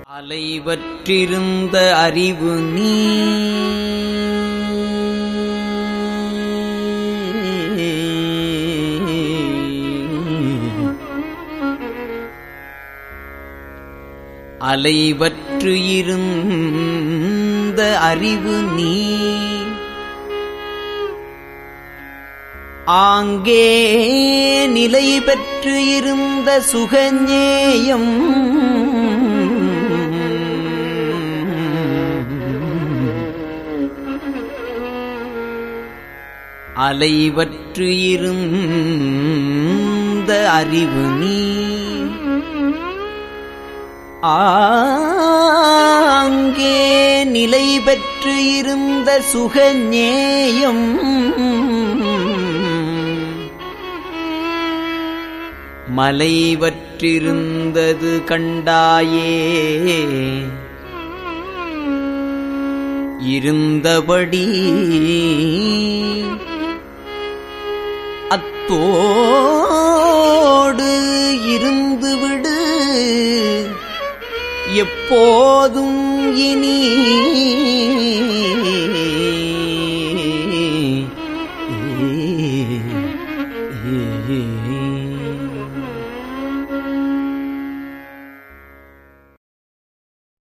அலைவற்றிருந்த அறிவு நீ அலைவற்று இருந்த அறிவு நீ ஆங்கே நிலை பெற்று இருந்த சுகஞேயம் அலைவற்று இருந்த அறிவு நீ ஆங்கே நிலை பெற்று இருந்த சுகஞேயம் மலைவற்றிருந்தது கண்டாயே இருந்தபடி அத்தோடு இருந்துவிடு எப்போதும் இனி